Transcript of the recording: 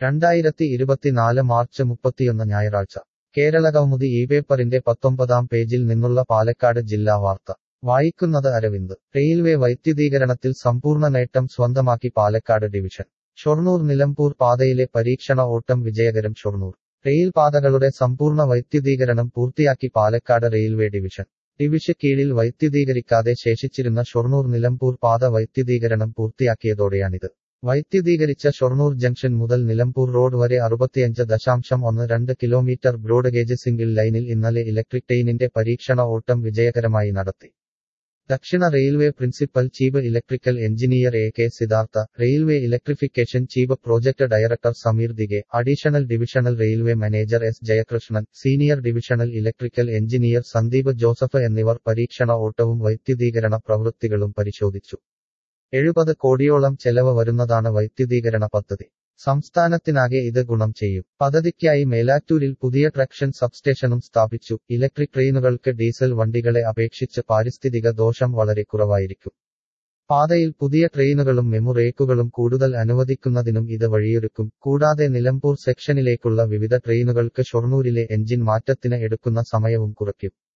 രണ്ടായിരത്തി ഇരുപത്തിനാല് മാർച്ച് മുപ്പത്തിയൊന്ന് ഞായറാഴ്ച കേരള കൗമുദി ഈ പേപ്പറിന്റെ പത്തൊമ്പതാം പേജിൽ നിന്നുള്ള പാലക്കാട് ജില്ലാ വാർത്ത വായിക്കുന്നത് അരവിന്ദ് റെയിൽവേ വൈദ്യുതീകരണത്തിൽ സമ്പൂർണ്ണ നേട്ടം സ്വന്തമാക്കി പാലക്കാട് ഡിവിഷൻ ഷൊർണൂർ നിലമ്പൂർ പാതയിലെ പരീക്ഷണ ഓട്ടം വിജയകരം ഷൊർണൂർ റെയിൽ പാതകളുടെ സമ്പൂർണ്ണ വൈദ്യുതീകരണം പൂർത്തിയാക്കി പാലക്കാട് റെയിൽവേ ഡിവിഷൻ ഡിവിഷ കീഴിൽ വൈദ്യുതീകരിക്കാതെ ശേഷിച്ചിരുന്ന ഷൊർണൂർ നിലമ്പൂർ പാത വൈദ്യുതീകരണം പൂർത്തിയാക്കിയതോടെയാണിത് വൈദ്യുതീകരിച്ച ഷൊർണൂർ ജംഗ്ഷൻ മുതൽ നിലമ്പൂർ റോഡ് വരെ അറുപത്തിയഞ്ച് ദശാംശം ഒന്ന് രണ്ട് കിലോമീറ്റർ ബ്രോഡ് ഗേജ് സിംഗിൾ ലൈനിൽ ഇന്നലെ ഇലക്ട്രിക് ട്രെയിനിന്റെ പരീക്ഷണ ഓട്ടം വിജയകരമായി നടത്തി ദക്ഷിണ railway principal chief electrical engineer A K Siddhartha railway electrification chief project director Sameer Dighe additional divisional railway manager S Jayakrishnan senior divisional electrical engineer Sandeep Joseph എന്നിവർ പരീക്ഷണ ഓട്ടവും വൈദ്യുതീകരണ പ്രവൃത്തികളും പരിശോധിച്ചു എഴുപത് കോടിയോളം ചെലവ് വരുന്നതാണ് വൈദ്യുതീകരണ പദ്ധതി സംസ്ഥാനത്തിനാകെ ഇത് ഗുണം ചെയ്യും പദ്ധതിക്കായി മേലാറ്റൂരിൽ പുതിയ ട്രക്ഷൻ സബ്സ്റ്റേഷനും സ്ഥാപിച്ചു ഇലക്ട്രിക് ട്രെയിനുകൾക്ക് ഡീസൽ വണ്ടികളെ അപേക്ഷിച്ച് പാരിസ്ഥിതിക ദോഷം വളരെ കുറവായിരിക്കും പാതയിൽ പുതിയ ട്രെയിനുകളും മെമു റേക്കുകളും കൂടുതൽ അനുവദിക്കുന്നതിനും ഇത് വഴിയൊരുക്കും കൂടാതെ നിലമ്പൂർ സെക്ഷനിലേക്കുള്ള വിവിധ ട്രെയിനുകൾക്ക് ഷൊർണൂരിലെ എഞ്ചിൻ മാറ്റത്തിന് എടുക്കുന്ന സമയവും കുറയ്ക്കും